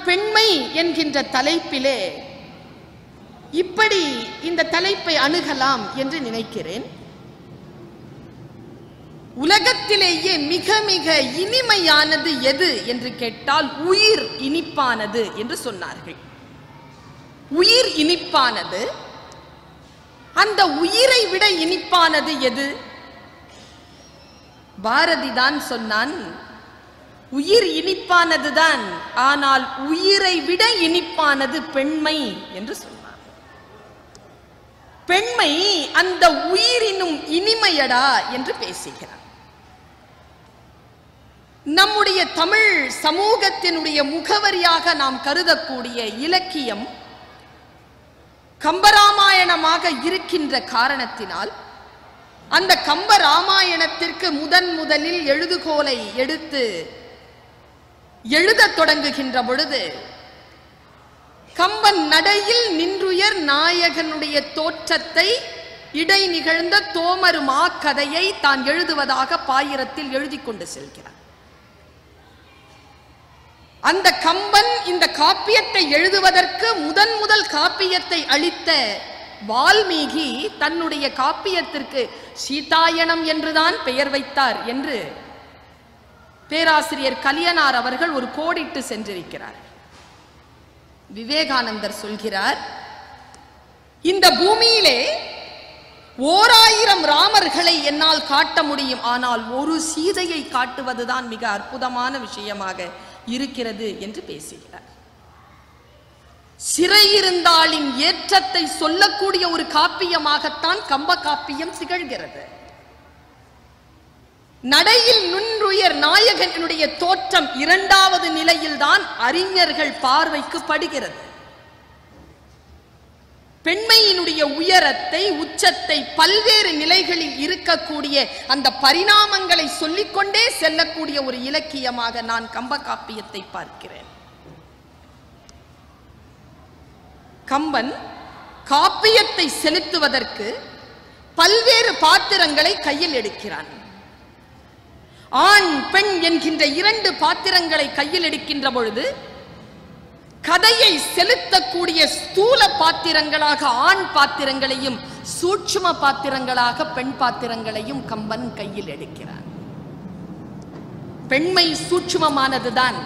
பெண்மை என்கின்ற தலைப்பிலே இப்படி இந்த தலைப்பை அணுகலாம் என்று நினைக்கிறேன் உலகத்திலேயே மிக மிக இனிமையானது எது என்று கேட்டால் உயிர் இனிப்பானது என்று சொன்னார்கள் உயிர் இனிப்பானது அந்த உயிரை விட இனிப்பானது எது பாரதி தான் சொன்னான் உயிர் இனிப்பானதுதான் ஆனால் உயிரை விட இனிப்பானது பெண்மை என்று சொன்னார் பெண்மை அந்த உயிரினும் இனிமையடா என்று பேசுகிறார் நம்முடைய தமிழ் சமூகத்தினுடைய முகவரியாக நாம் கருதக்கூடிய இலக்கியம் கம்பராமாயணமாக இருக்கின்ற காரணத்தினால் அந்த கம்ப ராமாயணத்திற்கு முதன் முதலில் எழுதுகோலை எடுத்து எழுதத் தொடங்குகின்ற பொழுது கம்பன் நடையில் நின்றுயர் நாயகனுடைய தோற்றத்தை இடை நிகழ்ந்த தோமரு மா கதையை தான் எழுதுவதாக பாயிரத்தில் எழுதி கொண்டு செல்கிறார் அந்த கம்பன் இந்த காப்பியத்தை எழுதுவதற்கு முதன் முதல் காப்பியத்தை அளித்த வால்மீகி தன்னுடைய காப்பியத்திற்கு சீதாயணம் என்றுதான் பெயர் வைத்தார் என்று பேராசிரியர் கலியனார் அவர்கள் ஒரு கோடிட்டு சென்றிருக்கிறார் விவேகானந்தர் சொல்கிறார் இந்த பூமியிலே ஓராயிரம் ராமர்களை என்னால் காட்ட முடியும் ஆனால் ஒரு சீதையை காட்டுவதுதான் மிக அற்புதமான விஷயமாக இருக்கிறது என்று பேசுகிறார் சிறையிருந்தாளின் ஏற்றத்தை சொல்லக்கூடிய ஒரு காப்பியமாகத்தான் கம்ப காப்பியம் திகழ்கிறது நடையில் நுண்ணுயர் நாயகனுடைய தோற்றம் இரண்டாவது நிலையில்தான் அறிஞர்கள் பார்வைக்கு படுகிறது பெண்மையினுடைய உயரத்தை உச்சத்தை பல்வேறு நிலைகளில் இருக்கக்கூடிய அந்த பரிணாமங்களை சொல்லிக்கொண்டே செல்லக்கூடிய ஒரு இலக்கியமாக நான் கம்ப காப்பியத்தை பார்க்கிறேன் கம்பன் காப்பியத்தை செலுத்துவதற்கு பல்வேறு பாத்திரங்களை கையில் எடுக்கிறான் ஆண் பெண் என்கின்ற இரண்டு பாத்திரங்களை கையில் எடுக்கின்ற பொழுது கதையை செலுத்தக்கூடிய ஸ்தூல பாத்திரங்களாக ஆண் பாத்திரங்களையும் சூட்சும பாத்திரங்களாக பெண் பாத்திரங்களையும் கம்பன் கையில் எடுக்கிறான் பெண்மை சூட்சுமமானதுதான்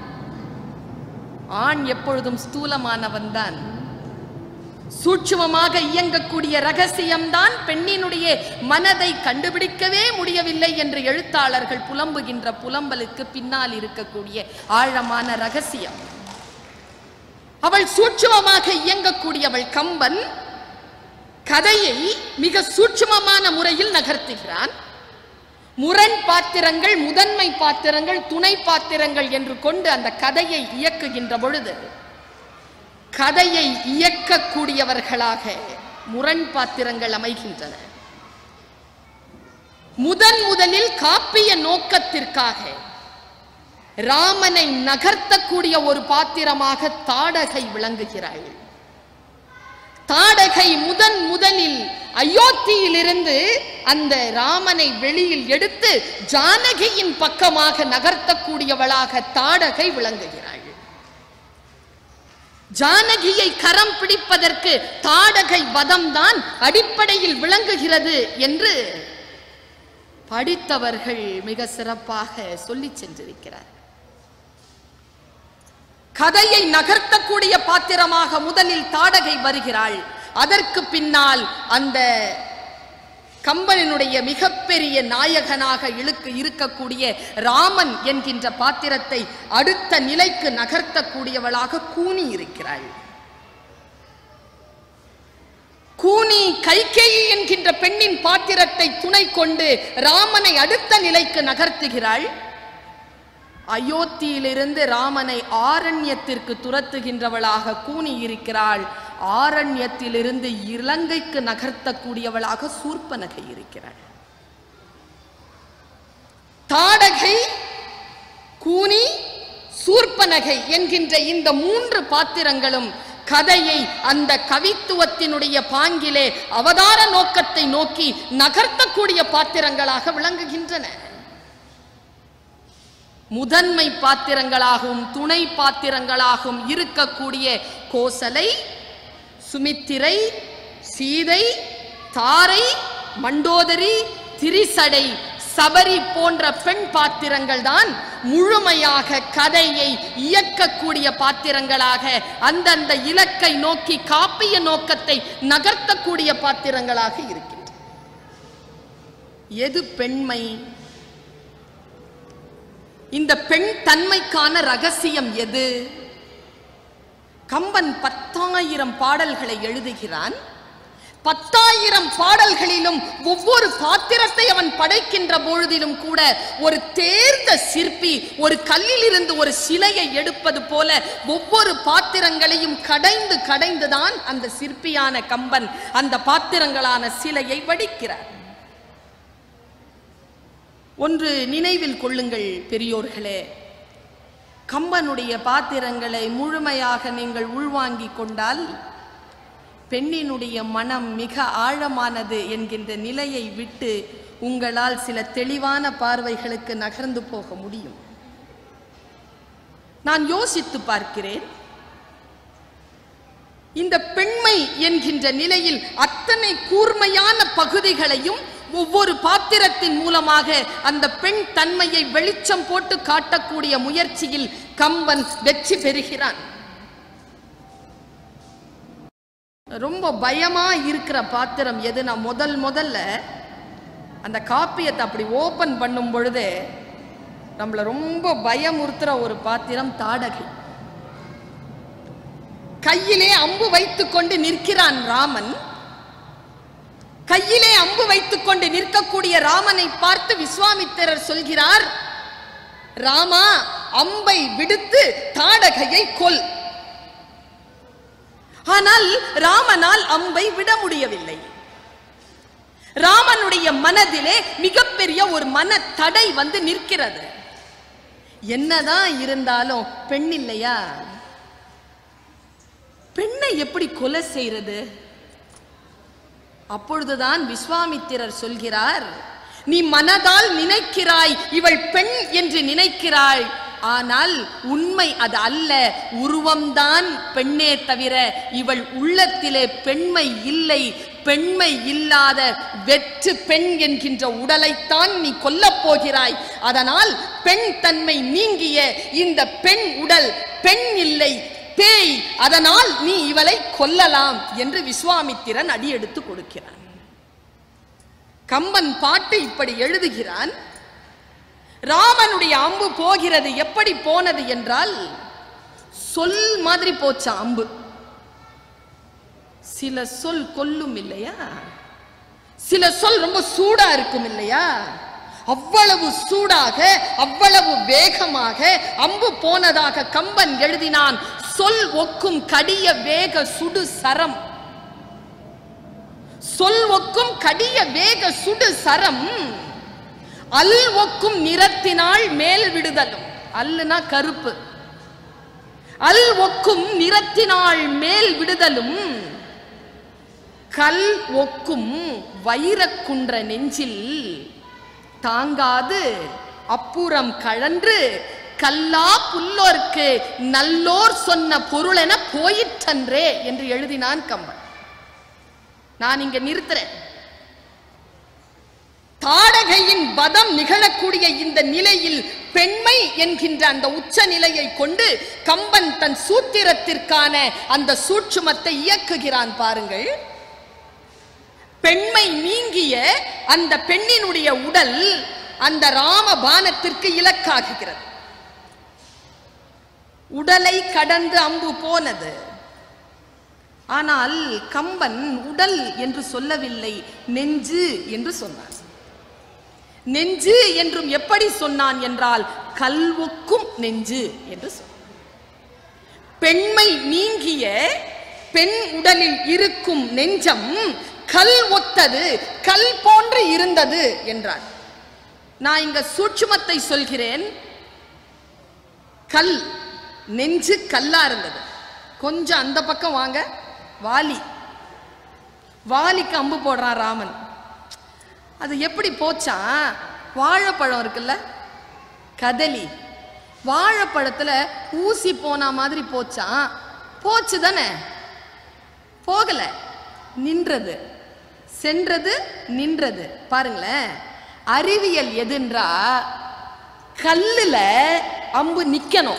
ஆண் எப்பொழுதும் ஸ்தூலமானவன் தான் சூட்சுமமாக இயங்கக்கூடிய ரகசியம்தான் பெண்ணினுடைய மனதை கண்டுபிடிக்கவே முடியவில்லை என்று எழுத்தாளர்கள் புலம்புகின்ற புலம்பலுக்கு பின்னால் இருக்கக்கூடிய ஆழமான ரகசியம் அவள் சூட்சுமமாக இயங்கக்கூடியவள் கம்பன் கதையை மிக சூட்சுமமான முறையில் நகர்த்துகிறான் முரண் பாத்திரங்கள் முதன்மை பாத்திரங்கள் துணை பாத்திரங்கள் என்று கொண்டு அந்த கதையை இயக்குகின்ற பொழுது கதையை இயக்கக்கூடியவர்களாக முரண் பாத்திரங்கள் அமைகின்றன முதன் முதலில் காப்பிய நோக்கத்திற்காக ராமனை நகர்த்தக்கூடிய ஒரு பாத்திரமாக தாடகை விளங்குகிறாள் தாடகை முதன் முதலில் அயோத்தியிலிருந்து அந்த ராமனை வெளியில் எடுத்து ஜானகியின் பக்கமாக நகர்த்தக்கூடியவளாக தாடகை விளங்குகிறாள் ஜானகியை கரம் பிடிப்பதற்கு தாடகை வதம்தான் அடிப்படையில் விளங்குகிறது என்று படித்தவர்கள் மிக சிறப்பாக சொல்லி சென்றிருக்கிறார் கதையை நகர்த்தக்கூடிய பாத்திரமாக முதலில் தாடகை வருகிறாள் அதற்கு பின்னால் அந்த கம்பனினுடைய மிகப்பெரிய நாயகனாக இழுக்கு இருக்கக்கூடிய ராமன் என்கின்ற பாத்திரத்தை அடுத்த நிலைக்கு நகர்த்தக்கூடியவளாக கூனி இருக்கிறாள் கூனி கைகேயி என்கின்ற பெண்ணின் பாத்திரத்தை துணை கொண்டு ராமனை அடுத்த நிலைக்கு நகர்த்துகிறாள் அயோத்தியிலிருந்து ராமனை ஆரண்யத்திற்கு துரத்துகின்றவளாக கூனி இருக்கிறாள் ஆரண்யத்திலிருந்து இலங்கைக்கு நகர்த்தக்கூடியவளாக சூர்ப்பனகை இருக்கிறாள் தாடகை கூனி சூர்ப்பனகை என்கின்ற இந்த மூன்று பாத்திரங்களும் கதையை அந்த கவித்துவத்தினுடைய பாங்கிலே அவதார நோக்கத்தை நோக்கி நகர்த்தக்கூடிய பாத்திரங்களாக விளங்குகின்றன முதன்மை பாத்திரங்களாகவும் துணை பாத்திரங்களாகவும் இருக்கக்கூடிய கோசலை சுமித்திரை சீதை தாரை மண்டோதரி திரிசடை சபரி போன்ற பெண் பாத்திரங்கள் தான் முழுமையாக கதையை இயக்கக்கூடிய பாத்திரங்களாக அந்தந்த இலக்கை நோக்கி காப்பிய நோக்கத்தை நகர்த்தக்கூடிய பாத்திரங்களாக இருக்கின்றன எது பெண்மை இந்த பெண் தன்மைக்கான ரகசியம் எது கம்பன் பத்தாயிரம் பாடல்களை எழுதுகிறான் பத்தாயிரம் பாடல்களிலும் ஒவ்வொரு பாத்திரத்தை அவன் படைக்கின்ற பொழுதிலும் கூட ஒரு தேர்ந்த சிற்பி ஒரு கல்லிலிருந்து ஒரு சிலையை எடுப்பது போல ஒவ்வொரு பாத்திரங்களையும் கடைந்து கடைந்துதான் அந்த சிற்பியான கம்பன் அந்த பாத்திரங்களான சிலையை வடிக்கிறார் ஒன்று நினைவில் கொள்ளுங்கள் பெரியோர்களே கம்பனுடைய பாத்திரங்களை முழுமையாக நீங்கள் உள்வாங்கிக் கொண்டால் பெண்ணினுடைய மனம் மிக ஆழமானது என்கின்ற நிலையை விட்டு உங்களால் சில தெளிவான பார்வைகளுக்கு நகர்ந்து போக முடியும் நான் யோசித்து பார்க்கிறேன் இந்த பெண்மை என்கின்ற நிலையில் அத்தனை கூர்மையான பகுதிகளையும் ஒவ்வொரு பாத்திரத்தின் மூலமாக அந்த பெண் தன்மையை வெளிச்சம் போட்டு காட்டக்கூடிய முயற்சியில் கம்பன் வெற்றி பெறுகிறான் ரொம்ப பயமா இருக்கிற பாத்திரம் எது நான் முதல் முதல்ல அந்த காப்பியத்தை அப்படி ஓபன் பண்ணும் பொழுது நம்மள ரொம்ப பயமுறுத்துற ஒரு பாத்திரம் தாடகை கையிலே அம்பு வைத்துக்கொண்டு நிற்கிறான் ராமன் கையிலே அம்பு வைத்துக்கொண்டு நிற்கக்கூடிய ராமனை பார்த்து விஸ்வாமித்திரர் சொல்கிறார் ராமா அம்பை விடுத்து தாடகையை கொல் ஆனால் ராமனால் அம்பை விட முடியவில்லை ராமனுடைய மனதிலே மிகப்பெரிய ஒரு மன தடை வந்து நிற்கிறது என்னதான் இருந்தாலும் பெண் இல்லையா பெண்ணை எப்படி கொலை செய்யறது அப்பொழுதுதான் விஸ்வாமித்திரர் சொல்கிறார் நீ மனதால் நினைக்கிறாய் இவள் பெண் என்று நினைக்கிறாய் ஆனால் உண்மை அது அல்ல உருவம்தான் பெண்ணே தவிர இவள் உள்ளத்திலே பெண்மை இல்லை பெண்மை இல்லாத வெற்று பெண் என்கின்ற உடலைத்தான் நீ கொல்லப் போகிறாய் அதனால் பெண் தன்மை நீங்கிய இந்த பெண் உடல் பெண் இல்லை பேய் அதனால் நீ இவளை கொல்லலாம் என்று விஸ்வாமித்திரன் அடியெடுத்து கொடுக்கிறான் கம்பன் பாட்டு இப்படி எழுதுகிறான் ராமனுடைய அம்பு போகிறது எப்படி போனது என்றால் சொல் மாதிரி போச்சா அம்பு சில சொல் கொல்லும் இல்லையா சில சொல் ரொம்ப சூடா இருக்கும் இல்லையா அவ்வளவு சூடாக அவ்வளவு வேகமாக அம்பு போனதாக கம்பன் எழுதினான் சொல் ஒக்கும் கடிய வேக சுடு சரம் சொல் ஒக்கும் கடிய வேக சுடு சரம் அல் ஒக்கும் நிறத்தினால் மேல் விடுதலும் அல்லுனா கருப்பு அல் ஒக்கும் நிறத்தினால் மேல் விடுதலும் கல் ஒக்கும் வைரக்குன்ற நெஞ்சில் தாங்காது அப்புறம் கழன்று கல்லா புல்லோர்க்கு நல்லோர் சொன்ன பொருளென போயிற்றன்றே என்று எழுதினான் கம்பன் நான் இங்க நிறுத்துறேன் தாடகையின் வதம் நிகழக்கூடிய இந்த நிலையில் பெண்மை என்கின்ற அந்த உச்ச நிலையை கொண்டு கம்பன் தன் சூத்திரத்திற்கான அந்த சூட்சுமத்தை இயக்குகிறான் பாருங்கள் பெண்மை நீங்கிய அந்த பெண்ணினுடைய உடல் அந்த ராம பானத்திற்கு இலக்காகுகிறது உடலை கடந்து அம்பு போனது ஆனால் கம்பன் உடல் என்று சொல்லவில்லை நெஞ்சு என்று சொன்னான் நெஞ்சு என்றும் எப்படி சொன்னான் என்றால் கல்வொக்கும் நெஞ்சு என்று சொன்னான் பெண்மை நீங்கிய பெண் உடலில் இருக்கும் நெஞ்சம் கல் ஒத்தது கல் போன்று இருந்தது என்றார் நான் இங்க சூட்சுமத்தை சொல்கிறேன் கல் நெஞ்சு கல்லா இருந்தது கொஞ்சம் அந்த பக்கம் வாங்க வாலி வாலிக்கு அம்பு போடுறான் ராமன் அது எப்படி போச்சான் வாழைப்பழம் இருக்குல்ல கதலி வாழைப்பழத்துல ஊசி போன மாதிரி போச்சான் போச்சு தானே போகல நின்றது சென்றது நின்றது பாருங்களேன் அறிவியல் எதுன்றா கல்லுல அம்பு நிக்கணும்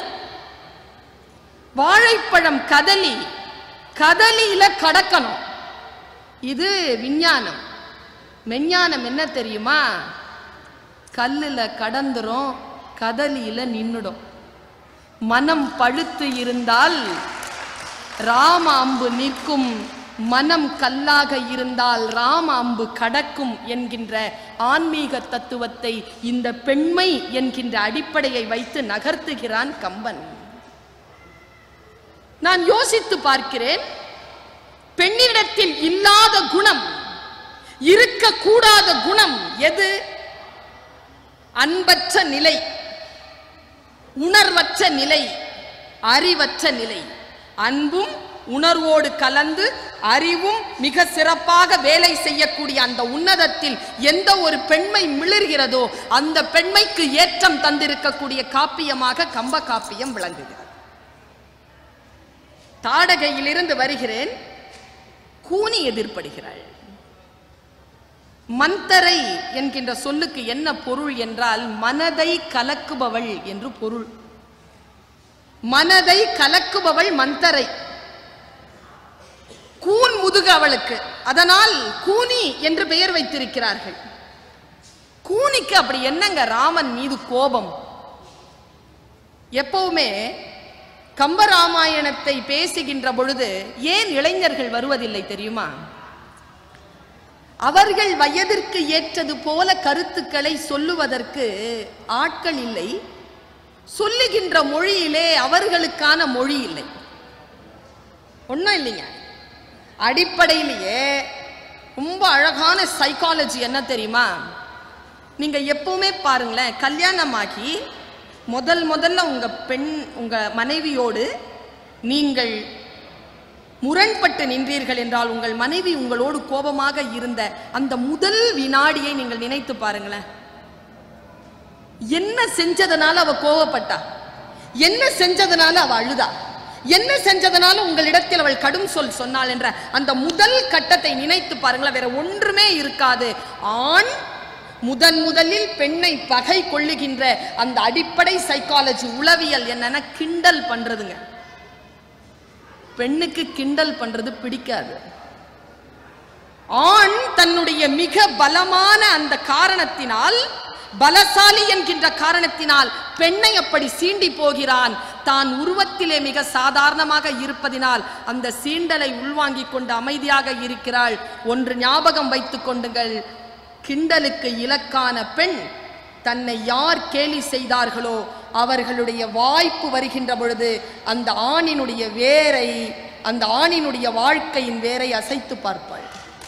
வாழைப்பழம் கதலி கதலியில கடக்கணும் இது விஞ்ஞானம் மெஞ்ஞானம் என்ன தெரியுமா கல்லுல கடந்துரும் கதலியில நின்னுடும் மனம் பழுத்து இருந்தால் ராம அம்பு நிற்கும் மனம் கல்லாக இருந்தால் ராம அம்பு கடக்கும் என்கின்ற ஆன்மீக தத்துவத்தை இந்த பெண்மை என்கின்ற அடிப்படையை வைத்து நகர்த்துகிறான் கம்பன் நான் யோசித்து பார்க்கிறேன் பெண்ணிடத்தில் இல்லாத குணம் இருக்கக்கூடாத குணம் எது அன்பற்ற நிலை உணர்வற்ற நிலை அறிவற்ற நிலை அன்பும் உணர்வோடு கலந்து அறிவும் மிக சிறப்பாக வேலை செய்யக்கூடிய அந்த உன்னதத்தில் எந்த ஒரு பெண்மை மிளர்கிறதோ அந்த பெண்மைக்கு ஏற்றம் தந்திருக்கக்கூடிய காப்பியமாக கம்ப காப்பியம் விளங்குகிறது தாடகையிலிருந்து வருகிறேன் கூனி எதிர்ப்படுகிறாள் மந்தரை என்கின்ற சொல்லுக்கு என்ன பொருள் என்றால் மனதை கலக்குபவள் என்று பொருள் மனதை கலக்குபவள் மந்தரை கூன் முதுகு அவளுக்கு அதனால் கூனி என்று பெயர் வைத்திருக்கிறார்கள் கூனிக்கு அப்படி என்னங்க ராமன் மீது கோபம் எப்பவுமே கம்பராமாயணத்தை பேசுகின்ற பொழுது ஏன் இளைஞர்கள் வருவதில்லை தெரியுமா அவர்கள் வயதிற்கு ஏற்றது போல கருத்துக்களை சொல்லுவதற்கு ஆட்கள் இல்லை சொல்லுகின்ற மொழியிலே அவர்களுக்கான மொழி இல்லை ஒன்றும் இல்லைங்க அடிப்படையிலேயே ரொம்ப அழகான சைக்காலஜி என்ன தெரியுமா நீங்க எப்பவுமே பாருங்களேன் கல்யாணமாகி முதல் முதல்ல உங்க பெண் உங்க மனைவியோடு நீங்கள் முரண்பட்டு நின்றீர்கள் என்றால் உங்கள் மனைவி உங்களோடு கோபமாக இருந்த அந்த முதல் வினாடியை நீங்கள் நினைத்து பாருங்களேன் என்ன செஞ்சதனால அவ கோவப்பட்டா என்ன செஞ்சதனால அவ அழுதா என்ன செஞ்சதனால உங்களிடத்தில் அவள் கடும் சொல் சொன்னாள் என்ற அந்த முதல் கட்டத்தை நினைத்து பாருங்களேன் வேற ஒன்றுமே இருக்காது ஆண் முதன் முதலில் பெண்ணை பகை கொள்ளுகின்ற அந்த அடிப்படை சைக்காலஜி உளவியல் என்னன்னா கிண்டல் பண்றதுங்க பெண்ணுக்கு கிண்டல் பண்றது பிடிக்காது ஆண் தன்னுடைய மிக பலமான அந்த காரணத்தினால் பலசாலி என்கின்ற காரணத்தினால் பெண்ணை அப்படி சீண்டி போகிறான் தான் உருவத்திலே மிக சாதாரணமாக இருப்பதினால் அந்த சீண்டலை உள்வாங்கிக் கொண்டு அமைதியாக இருக்கிறாள் ஒன்று ஞாபகம் வைத்துக் கொண்டுங்கள் கிண்டலுக்கு இலக்கான பெண் தன்னை யார் கேலி செய்தார்களோ அவர்களுடைய வாய்ப்பு வருகின்ற பொழுது அந்த ஆணினுடைய வேரை அந்த ஆணினுடைய வாழ்க்கையின் வேரை அசைத்து பார்ப்பாள்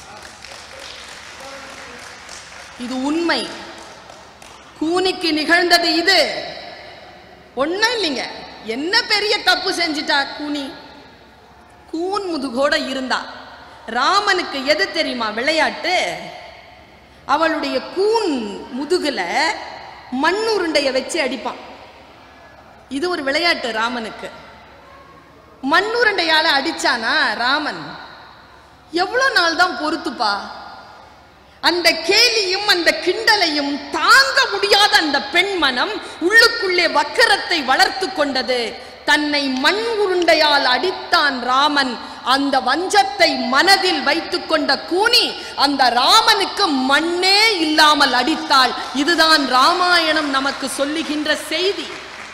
இது உண்மை கூனிக்கு நிகழ்ந்தது இது ஒண்ணும் இல்லைங்க என்ன பெரிய தப்பு செஞ்சிட்டா கூனி கூன் முதுகோட இருந்தா ராமனுக்கு எது தெரியுமா விளையாட்டு அவளுடைய கூன் முதுகுல மண்ணுருண்டைய வச்சு அடிப்பான் இது ஒரு விளையாட்டு ராமனுக்கு மண்ணுருண்டையால அடிச்சானா ராமன் எவ்வளவு நாள் தான் பொறுத்துப்பா அந்த கேலியும் அந்த கிண்டலையும் தாங்க முடியாத அந்த பெண் மனம் உள்ளுக்குள்ளே வக்கரத்தை வளர்த்து கொண்டது தன்னை மண் உருண்டையால் அடித்தான் ராமன் அந்த வஞ்சத்தை மனதில் வைத்துக்கொண்ட கூனி அந்த ராமனுக்கு மண்ணே இல்லாமல் அடித்தாள் இதுதான் ராமாயணம் நமக்கு சொல்லுகின்ற செய்தி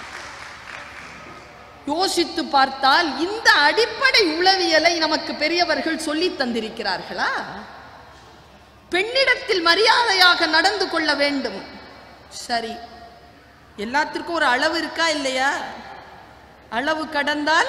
யோசித்து பார்த்தால் இந்த அடிப்படை உளவியலை நமக்கு பெரியவர்கள் சொல்லி தந்திருக்கிறார்களா பெண்ணிடத்தில் மரியாதையாக நடந்து கொள்ள வேண்டும் சரி எல்லாத்திற்கும் ஒரு அளவு இருக்கா இல்லையா அளவு கடந்தால்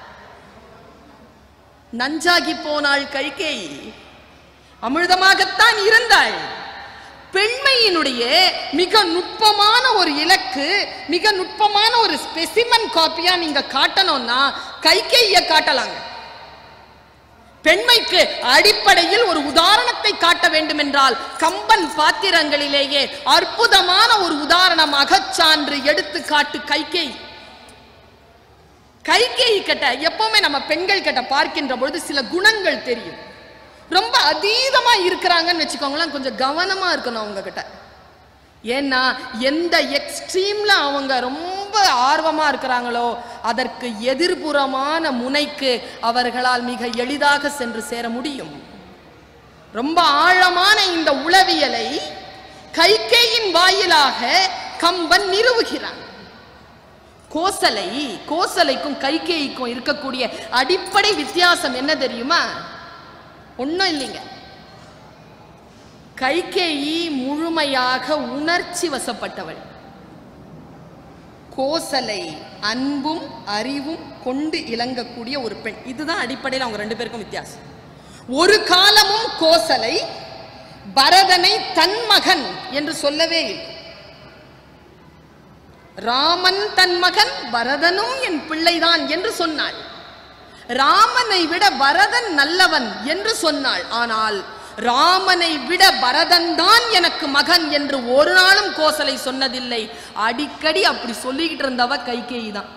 நஞ்சாகி போனாள் கழிக்கை அமிர்தமாகத்தான் இருந்தாள் பெண்மையினுடைய மிக நுட்பமான ஒரு இலக்கு மிக நுட்பமான ஒரு ஸ்பெசிமன் காப்பியா நீங்க காட்டணும்னா கைகேய காட்டலாங்க பெண்மைக்கு அடிப்படையில் ஒரு உதாரணத்தை காட்ட வேண்டும் என்றால் கம்பன் பாத்திரங்களிலேயே அற்புதமான ஒரு உதாரணம் அகச்சான்று எடுத்துக்காட்டு கைகேயி கைகேயி கிட்ட எப்பவுமே நம்ம பெண்கள் கிட்ட பார்க்கின்ற பொழுது சில குணங்கள் தெரியும் ரொம்ப அதீதமா இருக்கிறாங்கன்னு வச்சுக்கோங்களேன் கொஞ்சம் கவனமா இருக்கணும் அவங்க கிட்ட ஏன்னா எந்த எக்ஸ்ட்ரீம்ல அவங்க ரொம்ப ஆர்வமா இருக்கிறாங்களோ அதற்கு எதிர்புறமான முனைக்கு அவர்களால் மிக எளிதாக சென்று சேர முடியும் ரொம்ப ஆழமான இந்த உளவியலை கைகேயின் வாயிலாக கம்பன் நிறுவுகிறான் கோசலை கோசலைக்கும் கைகேயிக்கும் இருக்கக்கூடிய அடிப்படை வித்தியாசம் என்ன தெரியுமா ஒண்ணும் இல்லைங்க கைகேயி முழுமையாக உணர்ச்சி வசப்பட்டவள் கோசலை அன்பும் அறிவும் கொண்டு இலங்கக்கூடிய ஒரு பெண் இதுதான் அடிப்படையில் அவங்க ரெண்டு பேருக்கும் வித்தியாசம் ஒரு காலமும் கோசலை பரதனை தன் மகன் என்று சொல்லவே இல்லை ராமன் தன் மகன் பரதனும் என் பிள்ளைதான் என்று சொன்னாள் ராமனை விட பரதன் நல்லவன் என்று சொன்னாள் ஆனால் ராமனை விட பரதன் தான் எனக்கு மகன் என்று ஒரு நாளும் கோசலை சொன்னதில்லை அடிக்கடி அப்படி சொல்லிக்கிட்டு இருந்தவ கைகேயி தான்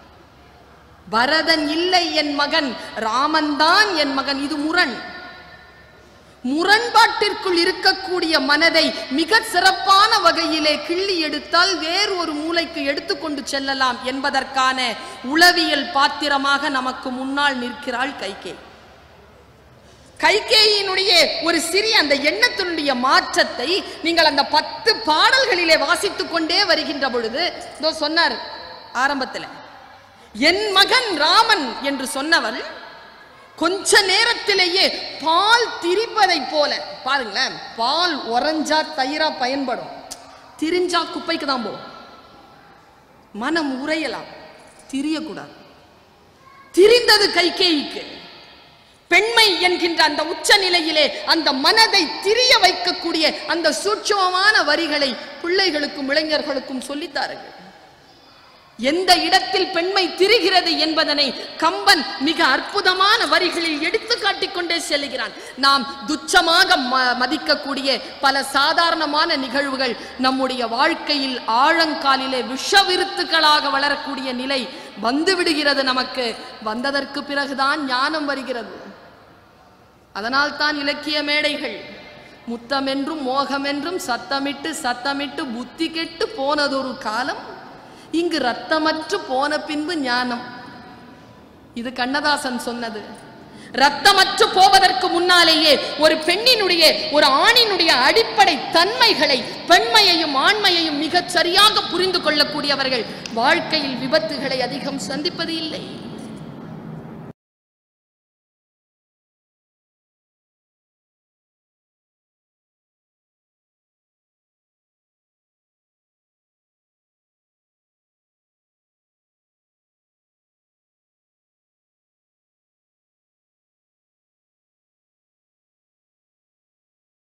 பரதன் இல்லை என் மகன் ராமன் தான் என் மகன் இது முரண் முரண்பாட்டிற்குள் இருக்கக்கூடிய மனதை மிக சிறப்பான வகையிலே கிள்ளி எடுத்தால் வேறு ஒரு மூலைக்கு எடுத்துக்கொண்டு செல்லலாம் என்பதற்கான உளவியல் பாத்திரமாக நமக்கு முன்னால் நிற்கிறாள் கைகே கைகேயினுடைய ஒரு சிறிய அந்த எண்ணத்தினுடைய மாற்றத்தை நீங்கள் அந்த பத்து பாடல்களிலே வாசித்துக் கொண்டே வருகின்ற பொழுது இதோ சொன்னார் ஆரம்பத்தில் என் மகன் ராமன் என்று சொன்னவள் கொஞ்ச நேரத்திலேயே பால் திரிப்பதை போல பாருங்களேன் பால் உறைஞ்சா தயிரா பயன்படும் திரிஞ்சா குப்பைக்கு தான் போகும் மனம் உறையலாம் திரியக்கூடாது திரிந்தது கைகேயிக்கு பெண்மை என்கின்ற அந்த உச்ச நிலையிலே அந்த மனதை திரிய வைக்கக்கூடிய அந்த சூட்சமமான வரிகளை பிள்ளைகளுக்கும் இளைஞர்களுக்கும் சொல்லித்தார்கள் எந்த இடத்தில் பெண்மை திரிகிறது என்பதனை கம்பன் மிக அற்புதமான வரிகளில் எடுத்து காட்டிக்கொண்டே செல்கிறான் நாம் துச்சமாக ம- மதிக்கக்கூடிய பல சாதாரணமான நிகழ்வுகள் நம்முடைய வாழ்க்கையில் ஆழங்காலிலே விஷவிருத்துக்களாக வளரக்கூடிய நிலை வந்து விடுகிறது நமக்கு வந்ததற்கு பிறகுதான் ஞானம் வருகிறது அதனால் தான் இலக்கிய மேடைகள் முத்தமென்றும் மோகமென்றும் சத்தமிட்டு சத்தமிட்டு புத்தி கெட்டு போனதொரு காலம் இங்கு ரத்தமற்று போன பின்பு ஞானம் இது கண்ணதாசன் சொன்னது ரத்தமற்று போவதற்கு முன்னாலேயே ஒரு பெண்ணினுடைய ஒரு ஆணினுடைய அடிப்படை தன்மைகளை பெண்மையையும் ஆண்மையையும் மிகச் சரியாக புரிந்து கொள்ளக்கூடியவர்கள் வாழ்க்கையில் விபத்துகளை அதிகம் சந்திப்பது இல்லை